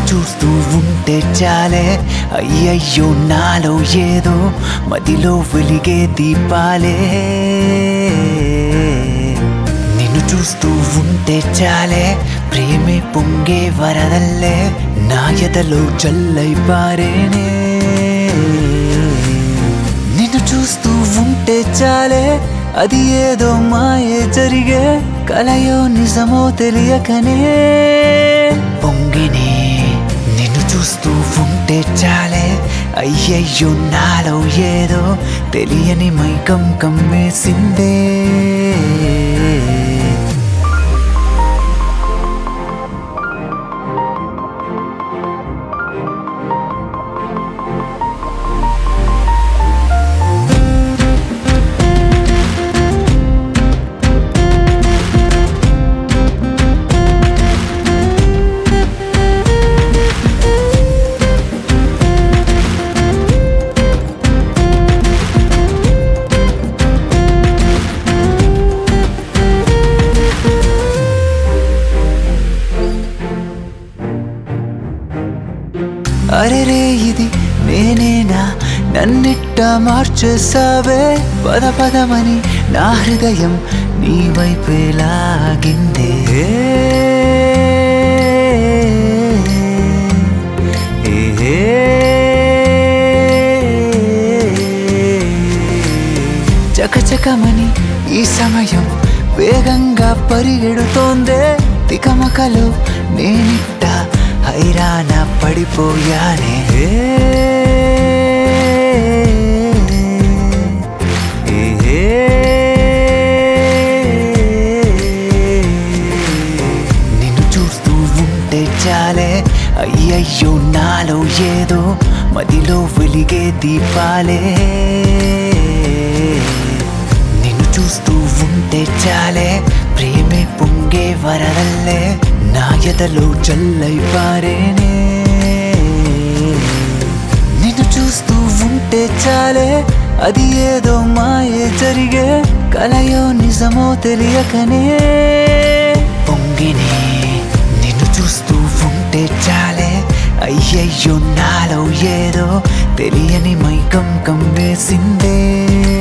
చూస్తూ ఉంటే చాలే అయ్యయ్యో నాలో ఏదో మదిలో వెలిగే దీపాలే నిన్ను చూస్తూ ఉంటే చాలే ప్రేమే పొంగే వరదల్లే నా ఎదలో జల్లై పారేనే నిన్ను చూస్తూ ఉంటే చాలే అది ఏదో మాయే జరిగే కలయో నిజమో తెలియకనే పొంగినే నిన్ను చూస్తూ ఉంటే చాలే అయ్యయ్యో నాలో ఏదో తెలియని మైకం కమ్మేసిందే అరెరే ఇది నేనేనా నన్నిట్ట మార్చేసావే పద పదమని నా హృదయం నీ వైపే లాగిందే చకచకమని ఈ సమయం వేగంగా పరిగెడుతోందే తికమకలో నేనిట్ట హైరాణ పడిపోయానే నిన్ను చూస్తూ ఉంటే చాలే అయ్యయ్యో నాలో ఏదో మదిలో వెలిగే దీపాలే నిన్ను చూస్తూ ఉంటే చాలే ప్రేమే పొంగే వరదల్లే నా ఎదలో జల్లై పారేనే నిన్ను చూస్తూ ఉంటే చాలే అది ఏదో మాయే జరిగే కలయో నిజమో తెలియకనే పొంగినే నిన్ను చూస్తూ ఉంటే చాలే అయ్యయ్యో నాలో ఏదో తెలియని మైకం కమ్మేసిందే